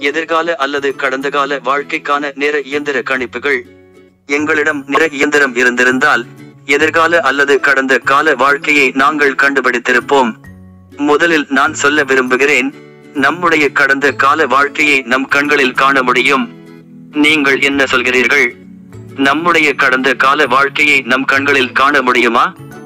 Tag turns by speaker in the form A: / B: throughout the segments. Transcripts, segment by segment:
A: எதிர்கால அல்லது கடந்த கால வாழ்க்கைக்கான நேர இயந்திர கணிப்புகள் எங்களிடம் நேர இயந்திரம் இருந்திருந்தால் எதிர்கால அல்லது கடந்த கால வாழ்க்கையை நாங்கள் கண்டுபிடித்திருப்போம் முதலில் நான் சொல்ல விரும்புகிறேன் நம்முடைய கடந்த கால வாழ்க்கையை நம் கண்களில் காண முடியும் நீங்கள் என்ன சொல்கிறீர்கள் நம்முடைய கடந்த கால வாழ்க்கையை நம் கண்களில் காண முடியுமா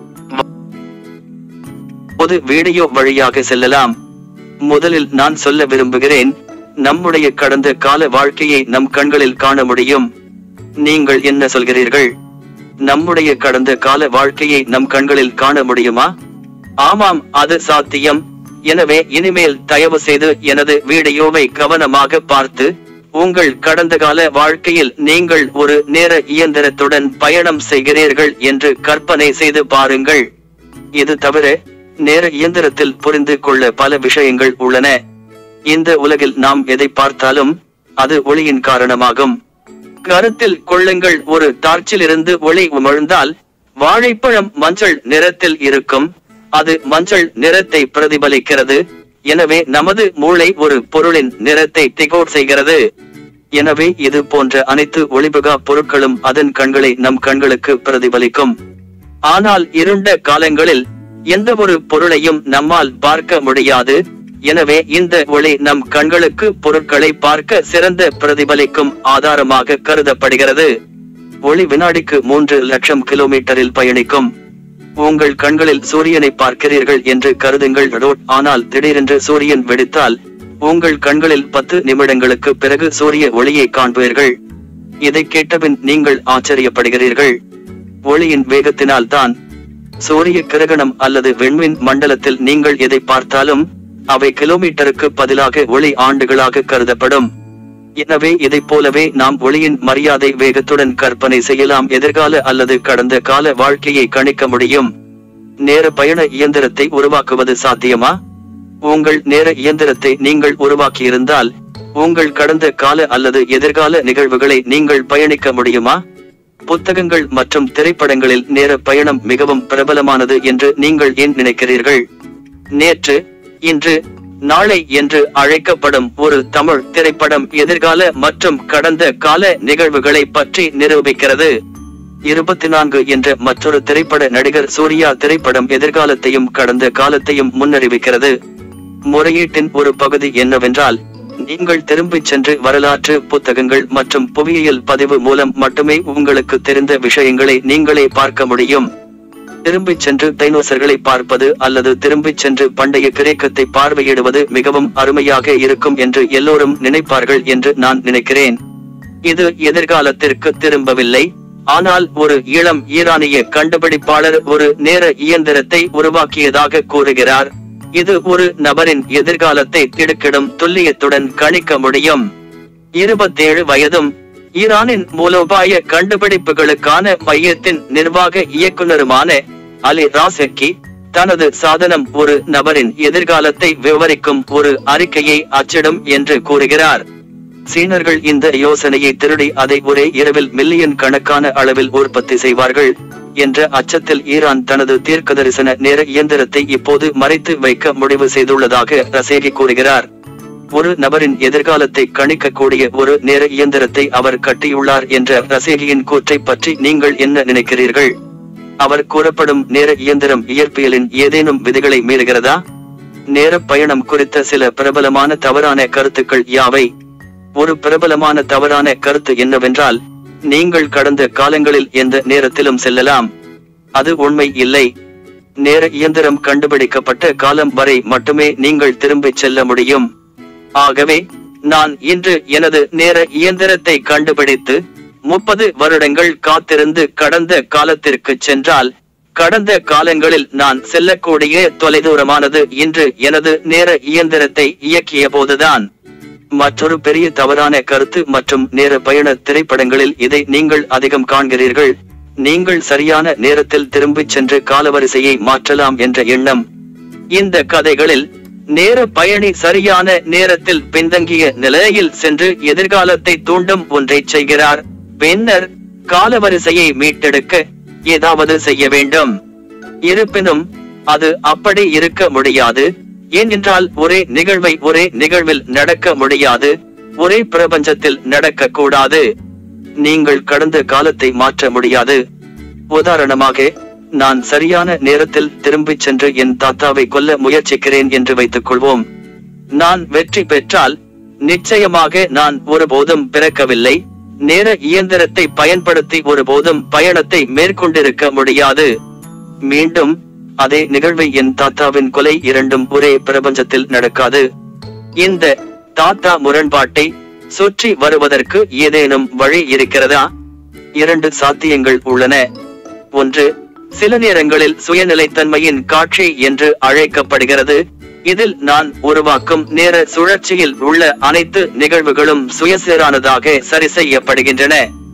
A: பொது வீடியோ வழியாக செல்லலாம் முதலில் நான் சொல்ல விரும்புகிறேன் நம்முடைய கடந்த கால வாழ்க்கையை நம் கண்களில் காண முடியும் நீங்கள் என்ன சொல்கிறீர்கள் நம்முடைய கடந்த கால வாழ்க்கையை நம் கண்களில் காண முடியுமா ஆமாம் அது சாத்தியம் எனவே இனிமேல் தயவு செய்து எனது வீடியோவை கவனமாக பார்த்து உங்கள் கடந்த கால வாழ்க்கையில் நீங்கள் ஒரு நேர இயந்திரத்துடன் பயணம் செய்கிறீர்கள் என்று கற்பனை செய்து பாருங்கள் இது தவிர நேர இயந்திரத்தில் புரிந்து கொள்ள பல விஷயங்கள் உள்ளன இந்த உலகில் நாம் எதை பார்த்தாலும் அது ஒளியின் காரணமாகும் கருத்தில் கொள்ளுங்கள் ஒரு டார்ச்சிலிருந்து ஒளி உமிழ்ந்தால் வாழைப்பழம் மஞ்சள் நிறத்தில் இருக்கும் அது மஞ்சள் நிறத்தை பிரதிபலிக்கிறது எனவே நமது மூளை ஒரு பொருளின் நிறத்தை டிகோட் செய்கிறது எனவே இது போன்ற அனைத்து ஒளிபுகா பொருட்களும் அதன் கண்களை நம் கண்களுக்கு பிரதிபலிக்கும் ஆனால் இருண்ட காலங்களில் எந்த ஒரு பொருளையும் நம்மால் பார்க்க முடியாது எனவே இந்த ஒளி நம் கண்களுக்கு பொருட்களை பார்க்க சிறந்த பிரதிபலிக்கும் ஆதாரமாக கருதப்படுகிறது ஒளி வினாடிக்கு மூன்று லட்சம் கிலோமீட்டரில் பயணிக்கும் உங்கள் கண்களில் சூரியனை பார்க்கிறீர்கள் என்று கருதுங்கள் ரோட் ஆனால் திடீரென்று சூரியன் வெடித்தால் உங்கள் கண்களில் பத்து நிமிடங்களுக்கு பிறகு சூரிய ஒளியை காண்பீர்கள் இதை கேட்டபின் நீங்கள் ஆச்சரியப்படுகிறீர்கள் ஒளியின் வேகத்தினால் தான் சூரிய கிரகணம் அல்லது வெண்மின் மண்டலத்தில் நீங்கள் எதை பார்த்தாலும் அவை கிலோமீட்டருக்கு பதிலாக ஒளி ஆண்டுகளாக கருதப்படும் எனவே இதைப் போலவே நாம் ஒளியின் மரியாதை வேகத்துடன் கற்பனை செய்யலாம் எதிர்கால அல்லது கடந்த கால வாழ்க்கையை கணிக்க முடியும் நேர பயண இயந்திரத்தை உருவாக்குவது சாத்தியமா உங்கள் நேர இயந்திரத்தை நீங்கள் உருவாக்கியிருந்தால் உங்கள் கடந்த கால அல்லது எதிர்கால நிகழ்வுகளை நீங்கள் பயணிக்க முடியுமா புத்தகங்கள் மற்றும் திரைப்படங்களில் நேர பயணம் மிகவும் பிரபலமானது என்று நீங்கள் ஏன் நினைக்கிறீர்கள் நேற்று இன்று நாளை என்று அழைக்கப்படும் ஒரு தமிழ் திரைப்படம் எதிர்கால மற்றும் கடந்த கால நிகழ்வுகளை பற்றி நிரூபிக்கிறது இருபத்தி நான்கு என்ற மற்றொரு திரைப்பட நடிகர் சூர்யா திரைப்படம் எதிர்காலத்தையும் கடந்த காலத்தையும் முன்னறிவிக்கிறது முறையீட்டின் ஒரு பகுதி என்னவென்றால் நீங்கள் திரும்பிச் சென்று வரலாற்று புத்தகங்கள் மற்றும் புவியியல் பதிவு மூலம் மட்டுமே உங்களுக்கு தெரிந்த விஷயங்களை நீங்களே பார்க்க முடியும் திரும்பிச் சென்று டைனோசர்களை பார்ப்பது அல்லது திரும்பிச் சென்று பண்டைய கிரேக்கத்தை பார்வையிடுவது மிகவும் அருமையாக இருக்கும் என்று எல்லோரும் நினைப்பார்கள் என்று நான் நினைக்கிறேன் இது எதிர்காலத்திற்கு திரும்பவில்லை ஆனால் ஒரு இளம் ஈரானிய கண்டுபிடிப்பாளர் ஒரு நேர இயந்திரத்தை உருவாக்கியதாக கூறுகிறார் இது ஒரு நபரின் எதிர்காலத்தை திடுக்கிடும் துல்லியத்துடன் கணிக்க முடியும் இருபத்தேழு வயதும் ஈரானின் மூலோபாய கண்டுபிடிப்புகளுக்கான மையத்தின் நிர்வாக இயக்குனருமான அலி ராசக்கி தனது சாதனம் ஒரு நபரின் எதிர்காலத்தை விவரிக்கும் ஒரு அறிக்கையை அச்சிடும் என்று கூறுகிறார் சீனர்கள் இந்த யோசனையை திருடி அதை ஒரே இரவில் மில்லியன் கணக்கான அளவில் உற்பத்தி செய்வார்கள் என்ற அச்சத்தில் ஈரான் தனது தீர்க்கதரிசன நேர இயந்திரத்தை இப்போது மறைத்து வைக்க முடிவு செய்துள்ளதாக ரசேகி கூறுகிறார் ஒரு நபரின் எதிர்காலத்தை கணிக்கக்கூடிய ஒரு நேர இயந்திரத்தை அவர் கட்டியுள்ளார் என்ற ரசேகியின் கூற்றை பற்றி நீங்கள் என்ன நினைக்கிறீர்கள் அவர் கூறப்படும் நேர இயந்திரம் இயற்பியலின் ஏதேனும் விதிகளை மீறுகிறதா நேர பயணம் குறித்த சில பிரபலமான தவறான கருத்துக்கள் யாவை ஒரு பிரபலமான தவறான கருத்து என்னவென்றால் நீங்கள் கடந்த காலங்களில் எந்த நேரத்திலும் செல்லலாம் அது உண்மை இல்லை நேர இயந்திரம் கண்டுபிடிக்கப்பட்ட காலம் வரை மட்டுமே நீங்கள் திரும்பிச் செல்ல முடியும் ஆகவே நான் இன்று எனது நேர இயந்திரத்தை கண்டுபிடித்து முப்பது வருடங்கள் காத்திருந்து கடந்த காலத்திற்கு சென்றால் கடந்த காலங்களில் நான் செல்லக்கூடிய தொலைதூரமானது இன்று எனது நேர இயந்திரத்தை இயக்கிய போதுதான் மற்றொரு பெரிய தவறான கருத்து மற்றும் நேர பயண திரைப்படங்களில் இதை நீங்கள் அதிகம் காண்கிறீர்கள் நீங்கள் சரியான நேரத்தில் திரும்பிச் சென்று காலவரிசையை மாற்றலாம் என்ற எண்ணம் இந்த கதைகளில் நேர பயணி சரியான நேரத்தில் பின்தங்கிய நிலையில் சென்று எதிர்காலத்தை தூண்டும் ஒன்றை செய்கிறார் பின்னர் காலவரிசையை மீட்டெடுக்க ஏதாவது செய்ய வேண்டும் இருப்பினும் அது அப்படி இருக்க முடியாது ஏனென்றால் ஒரே நிகழ்வை ஒரே நிகழ்வில் நடக்க முடியாது ஒரே பிரபஞ்சத்தில் நடக்கக்கூடாது நீங்கள் கடந்த காலத்தை மாற்ற முடியாது உதாரணமாக நான் சரியான நேரத்தில் திரும்பிச் சென்று என் தாத்தாவை கொல்ல முயற்சிக்கிறேன் என்று வைத்துக் கொள்வோம் நான் வெற்றி பெற்றால் நிச்சயமாக நான் ஒருபோதும் பிறக்கவில்லை நேர இயந்திரத்தை பயன்படுத்தி ஒருபோதும் பயணத்தை மேற்கொண்டிருக்க முடியாது மீண்டும் அதே நிகழ்வை என் தாத்தாவின் கொலை இரண்டும் ஒரே பிரபஞ்சத்தில் நடக்காது இந்த தாத்தா முரண்பாட்டை சுற்றி வருவதற்கு ஏதேனும் வழி இருக்கிறதா இரண்டு சாத்தியங்கள் உள்ளன ஒன்று சில நேரங்களில் சுயநிலைத்தன்மையின் காட்சி என்று அழைக்கப்படுகிறது இதில் நான் உருவாக்கும் நேர சுழற்சியில் உள்ள அனைத்து நிகழ்வுகளும் சுயசேரானதாக சரி செய்யப்படுகின்றன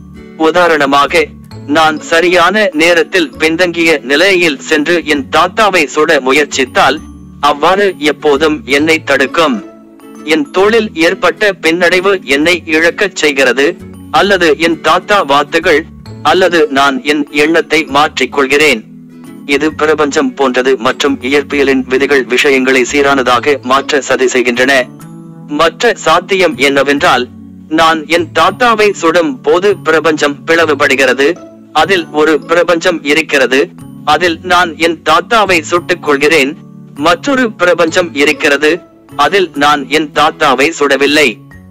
A: உதாரணமாக நான் சரியான நேரத்தில் பின்தங்கிய நிலையில் சென்று என் தாத்தாவை சுட முயற்சித்தால் அவ்வாறு எப்போதும் என்னை தடுக்கும் என் தோளில் ஏற்பட்ட பின்னடைவு என்னை இழக்கச் செய்கிறது அல்லது என் தாத்தா வாத்துகள் அல்லது நான் என் எண்ணத்தை மாற்றிக் கொள்கிறேன் இது பிரபஞ்சம் போன்றது மற்றும் இயற்பியலின் விதிகள் விஷயங்களை சீரானதாக மாற்ற சதி செய்கின்றன மற்ற சாத்தியம் என்னவென்றால் நான் என் தாத்தாவை சுடும் போது பிரபஞ்சம் பிளவுபடுகிறது அதில் ஒரு பிரபஞ்சம் இருக்கிறது அதில் நான் என் தாத்தாவை சுட்டுக் கொள்கிறேன் மற்றொரு பிரபஞ்சம் இருக்கிறது அதில் நான் என் தாத்தாவை சுடவில்லை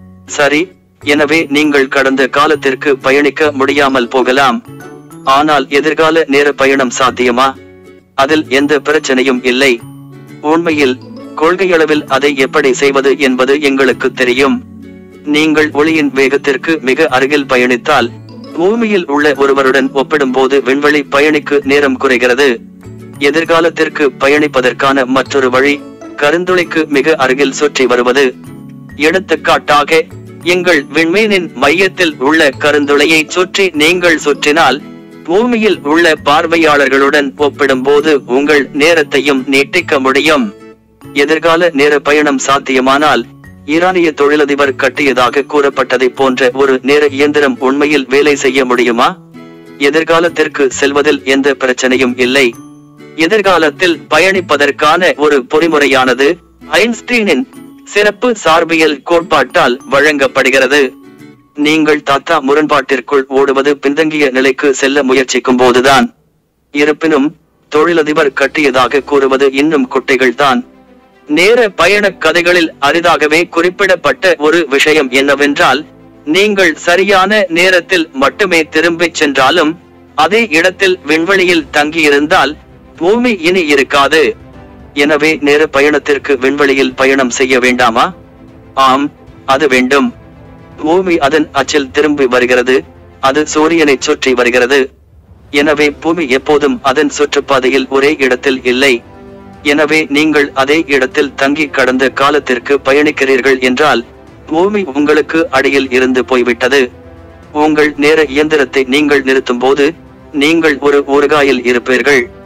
A: சரி எனவே நீங்கள் கடந்த காலத்திற்கு பயணிக்க முடியாமல் போகலாம் ஆனால் எதிர்கால நேர பயணம் சாத்தியமா அதில் எந்த பிரச்சனையும் இல்லை உண்மையில் கொள்கையளவில் அதை எப்படி செய்வது என்பது எங்களுக்கு தெரியும் நீங்கள் ஒளியின் வேகத்திற்கு மிக அருகில் பயணித்தால் பூமியில் உள்ள ஒருவருடன் ஒப்பிடும்போது விண்வெளி பயணிக்கு நேரம் குறைகிறது எதிர்காலத்திற்கு பயணிப்பதற்கான மற்றொரு வழி கருந்துளைக்கு மிக அருகில் சுற்றி வருவது எடுத்துக்காட்டாக எங்கள் விண்மீனின் மையத்தில் உள்ள கருந்துளையை சுற்றி நீங்கள் சுற்றினால் பூமியில் உள்ள பார்வையாளர்களுடன் ஒப்பிடும்போது உங்கள் நேரத்தையும் நீட்டிக்க முடியும் எதிர்கால நேர பயணம் சாத்தியமானால் ஈரானிய தொழிலதிபர் கட்டியதாக கூறப்பட்டதை போன்ற ஒரு நேர இயந்திரம் உண்மையில் வேலை செய்ய முடியுமா எதிர்காலத்திற்கு செல்வதில் எந்த பிரச்சனையும் இல்லை எதிர்காலத்தில் பயணிப்பதற்கான ஒரு பொறிமுறையானது ஐன்ஸ்டீனின் சிறப்பு சார்பியல் கோட்பாட்டால் வழங்கப்படுகிறது நீங்கள் தாத்தா முரண்பாட்டிற்குள் ஓடுவது பின்தங்கிய நிலைக்கு செல்ல முயற்சிக்கும் போதுதான் இருப்பினும் தொழிலதிபர் கட்டியதாக கூறுவது இன்னும் குட்டைகள் தான் நேர பயண கதைகளில் அரிதாகவே குறிப்பிடப்பட்ட ஒரு விஷயம் என்னவென்றால் நீங்கள் சரியான நேரத்தில் மட்டுமே திரும்பிச் சென்றாலும் அதே இடத்தில் விண்வெளியில் தங்கியிருந்தால் பூமி இனி இருக்காது எனவே நேர பயணத்திற்கு விண்வெளியில் பயணம் செய்ய வேண்டாமா ஆம் அது வேண்டும் பூமி அதன் அச்சில் திரும்பி வருகிறது அது சூரியனை சுற்றி வருகிறது எனவே பூமி எப்போதும் அதன் சுற்றுப்பாதையில் ஒரே இடத்தில் இல்லை எனவே நீங்கள் அதே இடத்தில் தங்கி கடந்த காலத்திற்கு பயணிக்கிறீர்கள் என்றால் பூமி உங்களுக்கு அடியில் இருந்து போய்விட்டது உங்கள் நேர இயந்திரத்தை நீங்கள் நிறுத்தும் போது நீங்கள் ஒரு ஊறுகாயில் இருப்பீர்கள்